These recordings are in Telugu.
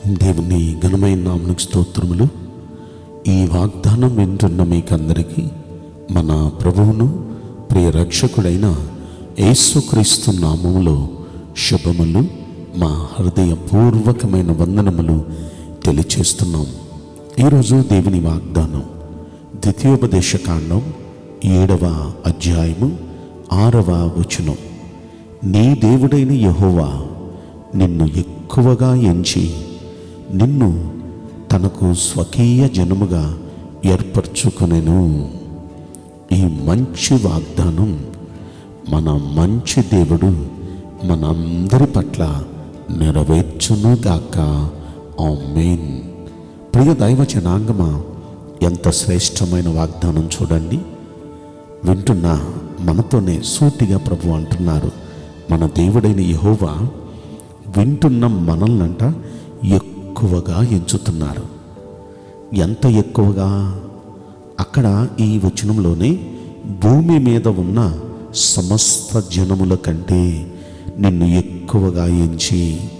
దేవుని ఘనమైన నామనికి స్తోత్రములు ఈ వాగ్దానం వింటున్న మీకందరికీ మన ప్రభువును ప్రియ రక్షకుడైన యేసుక్రీస్తు నామములో శుభములు మా హృదయపూర్వకమైన వందనములు తెలియచేస్తున్నాం ఈరోజు దేవుని వాగ్దానం ద్వితీయోపదేశ కాండం ఏడవ అధ్యాయము ఆరవ వచనం నీ దేవుడైన యెహోవా నిన్ను ఎక్కువగా ఎంచి నిన్ను తనకు స్వకీయ జనముగా ఏర్పరచుకునేను ఈ మంచి వాగ్దానం మన మంచి దేవుడు మనందరి పట్ల నెరవేర్చునుగాక ఆమేన్ ప్రియ దైవ జనాంగమా ఎంత శ్రేష్టమైన వాగ్దానం చూడండి వింటున్న మనతోనే సూటిగా ప్రభు అంటున్నారు మన దేవుడైన యెహోవా వింటున్న మనల్నంట ఎక్కువగా ఎంచుతున్నారు ఎంత ఎక్కువగా అక్కడ ఈ వచనంలోనే భూమి మీద ఉన్న సమస్త జనముల కంటే నిన్ను ఎక్కువగా ఎంచి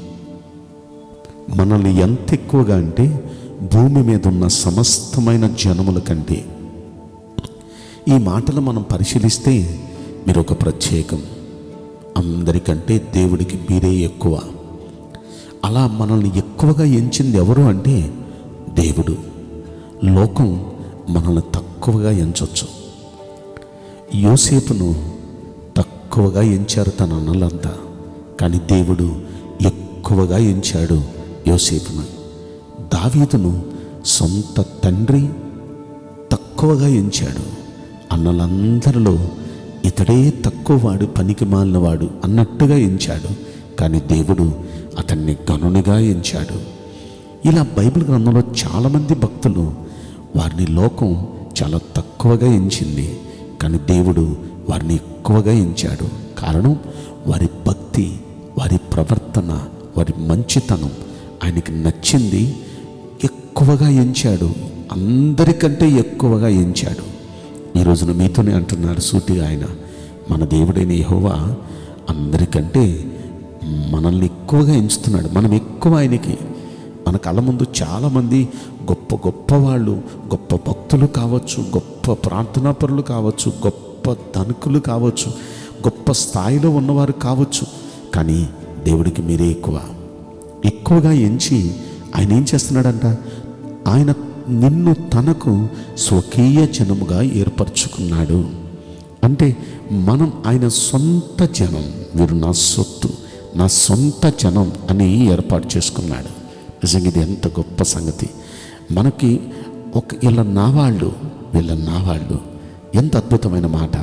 మనల్ని ఎంత ఎక్కువగా అంటే భూమి మీద ఉన్న సమస్తమైన జనముల కంటే ఈ మాటలు మనం పరిశీలిస్తే మీరు ఒక ప్రత్యేకం అందరికంటే దేవుడికి మీరే ఎక్కువ అలా మనల్ని ఎక్కువగా ఎంచింది ఎవరు అంటే దేవుడు లోకం మనల్ని తక్కువగా ఎంచొచ్చు యోసేపును తక్కువగా ఎంచారు తన అన్నలంతా కానీ దేవుడు ఎక్కువగా ఎంచాడు యోసేపును దావీదును సొంత తండ్రి తక్కువగా ఎంచాడు అన్నలందరిలో ఇతడే తక్కువ వాడు పనికి మాలినవాడు అన్నట్టుగా ఎంచాడు కానీ దేవుడు అతన్ని గనునిగా ఎంచాడు ఇలా బైబిల్ గ్రంథంలో చాలామంది భక్తులు వారిని లోకం చాలా తక్కువగా ఎంచింది కానీ దేవుడు వారిని ఎక్కువగా ఎంచాడు కారణం వారి భక్తి వారి ప్రవర్తన వారి మంచితనం ఆయనకి నచ్చింది ఎక్కువగా ఎంచాడు అందరికంటే ఎక్కువగా ఎంచాడు ఈ రోజున మీతోనే అంటున్నారు సూటిగా ఆయన మన దేవుడైన యెహోవా అందరికంటే మనల్ని ఎక్కువగా ఎంచుతున్నాడు మనం ఎక్కువ ఆయనకి మన కళ్ళ ముందు చాలామంది గొప్ప గొప్ప వాళ్ళు గొప్ప భక్తులు కావచ్చు గొప్ప ప్రార్థనా పరులు కావచ్చు గొప్ప ధనికులు కావచ్చు గొప్ప స్థాయిలో ఉన్నవారు కావచ్చు కానీ దేవుడికి మీరే ఎక్కువ ఎక్కువగా ఎంచి ఆయన ఏం చేస్తున్నాడంట ఆయన నిన్ను తనకు స్వకీయ జనముగా ఏర్పరచుకున్నాడు అంటే మనం ఆయన సొంత జనం వీరు నా సొత్తు నా సొంత జనం అని ఏర్పాటు చేసుకున్నాడు నిజంగా ఇది ఎంత గొప్ప సంగతి మనకి ఒక వీళ్ళ నా వాళ్ళు వీళ్ళ నా వాళ్ళు ఎంత అద్భుతమైన మాట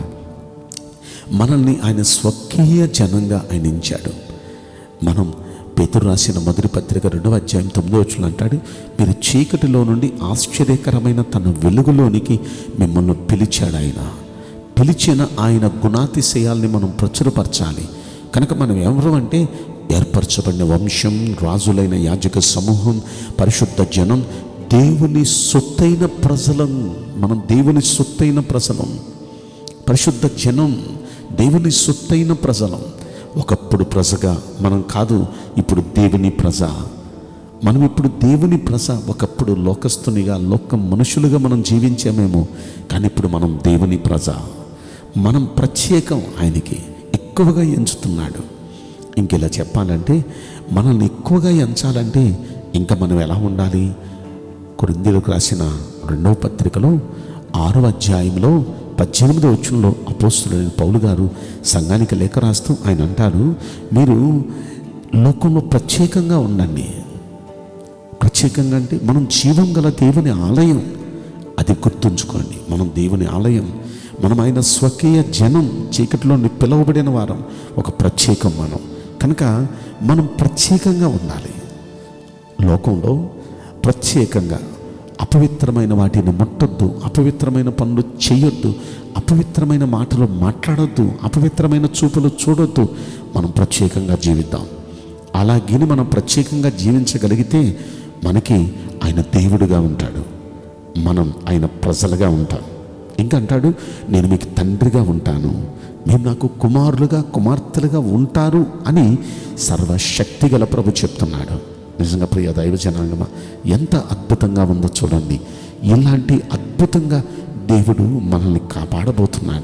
మనల్ని ఆయన స్వకీయ జనంగా ఆయన ఎంచాడు మనం పేతురు రాసిన మొదటి పత్రిక రెండవ అధ్యాయం తొమ్మిదో వచ్చిన అంటాడు మీరు చీకటిలో నుండి ఆశ్చర్యకరమైన తన వెలుగులోనికి మిమ్మల్ని పిలిచాడు ఆయన పిలిచిన ఆయన గుణాతిశయాల్ని మనం ప్రచురపరచాలి కనుక మనం ఎవరు అంటే ఏర్పరచబడిన వంశం రాజులైన యాజక సమూహం పరిశుద్ధ జనం దేవుని సొత్తైన ప్రజలం మనం దేవుని సొత్తైన ప్రజలం పరిశుద్ధ జనం దేవుని సొత్తైన ప్రజలం ఒకప్పుడు ప్రజగా మనం కాదు ఇప్పుడు దేవుని ప్రజ మనం ఇప్పుడు దేవుని ప్రజ ఒకప్పుడు లోకస్తునిగా లోక మనుషులుగా మనం జీవించామేమో కానీ ఇప్పుడు మనం దేవుని ప్రజ మనం ప్రత్యేకం ఆయనకి ఎక్కువగా ఎంచుతున్నాడు ఇంకెలా చెప్పాలంటే మనల్ని ఎక్కువగా ఎంచాలంటే ఇంకా మనం ఎలా ఉండాలి కొరిందీలకు రాసిన రెండవ పత్రికలో ఆరవ అధ్యాయంలో పద్దెనిమిది వచ్చంలో అపోస్తులైన పౌలు గారు సంఘానికి లేఖ రాస్తూ ఆయన అంటారు మీరు లోకంలో ప్రత్యేకంగా ఉండండి ప్రత్యేకంగా అంటే మనం జీవం గల దేవుని ఆలయం అది గుర్తుంచుకోండి మనం దేవుని ఆలయం మనం ఆయన స్వకీయ జనం చీకటిలో పిలువబడిన వారం ఒక ప్రత్యేకం మనం కనుక మనం ప్రత్యేకంగా ఉండాలి లోకంలో ప్రత్యేకంగా అపవిత్రమైన వాటిని ముట్టొద్దు అపవిత్రమైన పనులు చేయొద్దు అపవిత్రమైన మాటలు మాట్లాడొద్దు అపవిత్రమైన చూపులు చూడొద్దు మనం ప్రత్యేకంగా జీవిద్దాం అలాగే మనం ప్రత్యేకంగా జీవించగలిగితే మనకి ఆయన దేవుడుగా ఉంటాడు మనం ఆయన ప్రజలుగా ఉంటాం ఇంకా అంటాడు నేను మీకు తండ్రిగా ఉంటాను మీరు నాకు కుమారులుగా కుమార్తెలుగా ఉంటారు అని సర్వశక్తి గల ప్రభు చెప్తున్నాడు నిజంగా ప్రియ దైవ జనాంగమా ఎంత అద్భుతంగా ఉందో చూడండి ఇలాంటి అద్భుతంగా దేవుడు మనల్ని కాపాడబోతున్నాడు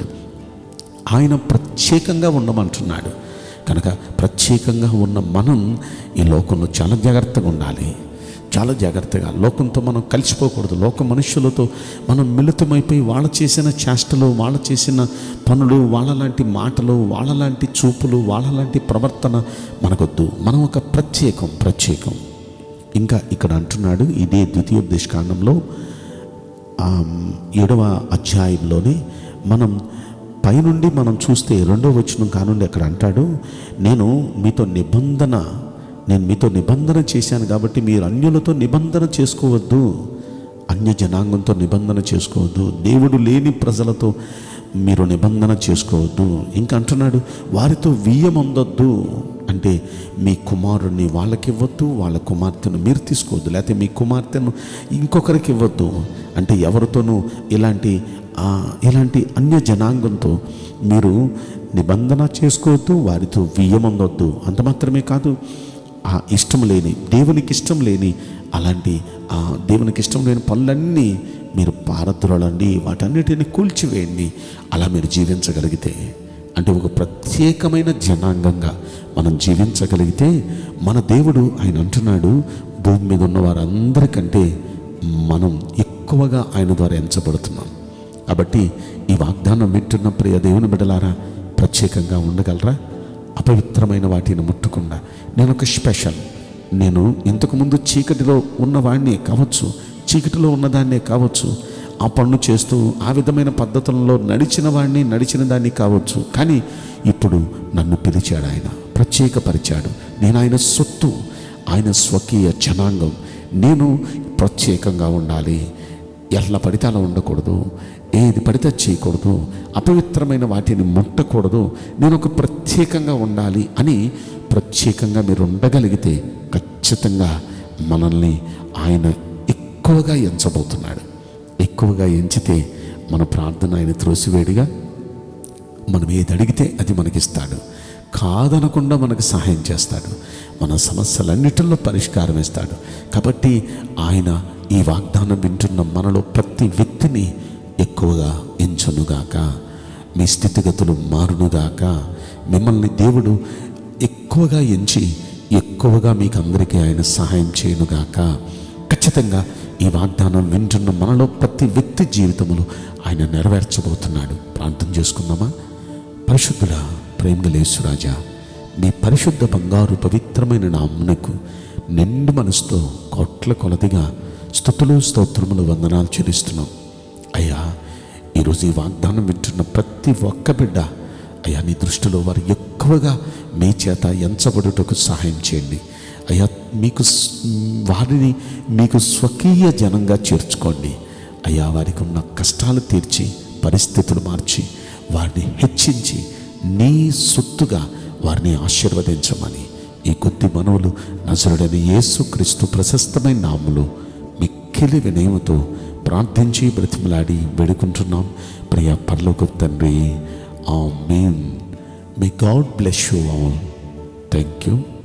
ఆయన ప్రత్యేకంగా ఉండమంటున్నాడు కనుక ప్రత్యేకంగా ఉన్న మనం ఈ లోకంలో చాలా జాగ్రత్తగా ఉండాలి చాలా జాగ్రత్తగా లోకంతో మనం కలిసిపోకూడదు లోక మనుషులతో మనం మిళితమైపోయి వాళ్ళు చేసిన చేష్టలు వాళ్ళు చేసిన పనులు వాళ్ళలాంటి మాటలు వాళ్ళలాంటి చూపులు వాళ్ళలాంటి ప్రవర్తన మనకొద్దు మనం ఒక ప్రత్యేకం ప్రత్యేకం ఇంకా ఇక్కడ అంటున్నాడు ఇదే ద్వితీయోపదేశ కాండంలో ఆ, ఏడవ అధ్యాయంలోనే మనం పైనుండి మనం చూస్తే రెండో వచనం కానుండి అక్కడ అంటాడు నేను మీతో నిబంధన నేను మీతో నిబంధన చేశాను కాబట్టి మీరు అన్యులతో నిబంధన చేసుకోవద్దు అన్య జనాంగంతో నిబంధన చేసుకోవద్దు దేవుడు లేని ప్రజలతో మీరు నిబంధన చేసుకోవద్దు ఇంకా అంటున్నాడు వారితో వియ్యమొందొద్దు అంటే మీ కుమారుణ్ణి వాళ్ళకి ఇవ్వద్దు వాళ్ళ కుమార్తెను మీరు తీసుకోవద్దు లేకపోతే మీ కుమార్తెను ఇంకొకరికి ఇవ్వద్దు అంటే ఎవరితోనూ ఇలాంటి ఆ, ఇలాంటి అన్య జనాంగంతో మీరు నిబంధన చేసుకోవద్దు వారితో వియ్యమొందొద్దు అంత మాత్రమే కాదు ఆ ఇష్టం లేని దేవునికి ఇష్టం లేని అలాంటి ఆ దేవునికి ఇష్టం లేని పనులన్నీ మీరు పారద్రోలండి వాటన్నిటిని కూల్చివేయండి అలా మీరు జీవించగలిగితే అంటే ఒక ప్రత్యేకమైన జనాంగంగా మనం జీవించగలిగితే మన దేవుడు ఆయన అంటున్నాడు భూమి మీద ఉన్న వారందరికంటే మనం ఎక్కువగా ఆయన ద్వారా ఎంచబడుతున్నాం కాబట్టి ఈ వాగ్దానం వింటున్న ప్రియ దేవుని బిడ్డలారా ప్రత్యేకంగా ఉండగలరా అపవిత్రమైన వాటిని ముట్టకుండా నేను ఒక స్పెషల్ నేను ఇంతకుముందు చీకటిలో ఉన్నవాడిని కావచ్చు చీకటిలో ఉన్నదాన్నే కావచ్చు ఆ పనులు చేస్తూ ఆ విధమైన పద్ధతులలో నడిచిన వాడిని నడిచిన దాన్ని కావచ్చు కానీ ఇప్పుడు నన్ను పిలిచాడు ఆయన ప్రత్యేకపరిచాడు నేను ఆయన సొత్తు ఆయన స్వకీయ జనాంగం నేను ప్రత్యేకంగా ఉండాలి ఎలా పడితే అలా ఉండకూడదు ఏది పడితే అది చేయకూడదు అపవిత్రమైన వాటిని ముట్టకూడదు నేను ఒక ప్రత్యేకంగా ఉండాలి అని ప్రత్యేకంగా మీరు ఉండగలిగితే ఖచ్చితంగా మనల్ని ఆయన ఎక్కువగా ఎంచబోతున్నాడు ఎక్కువగా ఎంచితే మన ప్రార్థన ఆయన త్రోసివేడిగా మనం ఏది అడిగితే అది మనకిస్తాడు కాదనకుండా మనకు సహాయం చేస్తాడు మన సమస్యలన్నిటిలో పరిష్కారం ఇస్తాడు కాబట్టి ఆయన ఈ వాగ్దానం వింటున్న మనలో ప్రతి వ్యక్తిని ఎక్కువగా ఎంచునుగాక మీ స్థితిగతులు మారునుగాక మిమ్మల్ని దేవుడు ఎక్కువగా ఎంచి ఎక్కువగా మీకు అందరికీ ఆయన సహాయం చేయనుగాక ఖచ్చితంగా ఈ వాగ్దానం వింటున్న మనలో ప్రతి వ్యక్తి జీవితంలో ఆయన నెరవేర్చబోతున్నాడు ప్రార్థన చేసుకుందామా పరిశుద్ధుడా ప్రేమగలేసురాజా మీ పరిశుద్ధ బంగారు పవిత్రమైన నామునకు నిండు మనసుతో కోట్ల కొలదిగా స్థుతులు స్తోత్రములు వందనాలు చెల్లిస్తున్నాం అయ్యా ఈరోజు ఈ వాగ్దానం వింటున్న ప్రతి ఒక్క బిడ్డ అయ్యా నీ దృష్టిలో వారు ఎక్కువగా మీ చేత ఎంచబడుటకు సహాయం చేయండి అయ్యా మీకు స్- వారిని మీకు స్వకీయ జనంగా చేర్చుకోండి అయ్యా వారికి ఉన్న కష్టాలు తీర్చి పరిస్థితులు మార్చి వారిని హెచ్చించి నీ సొత్తుగా వారిని ఆశీర్వదించమని ఈ కొద్ది మనవులు నజరుడైన యేసు క్రీస్తు ప్రశస్తమైన నాములు మిక్కిలి వినయముతో ప్రార్థించి బ్రతిమలాడి వేడుకుంటున్నాం ప్రియ పర్లోక తండ్రి amen may God bless you all thank you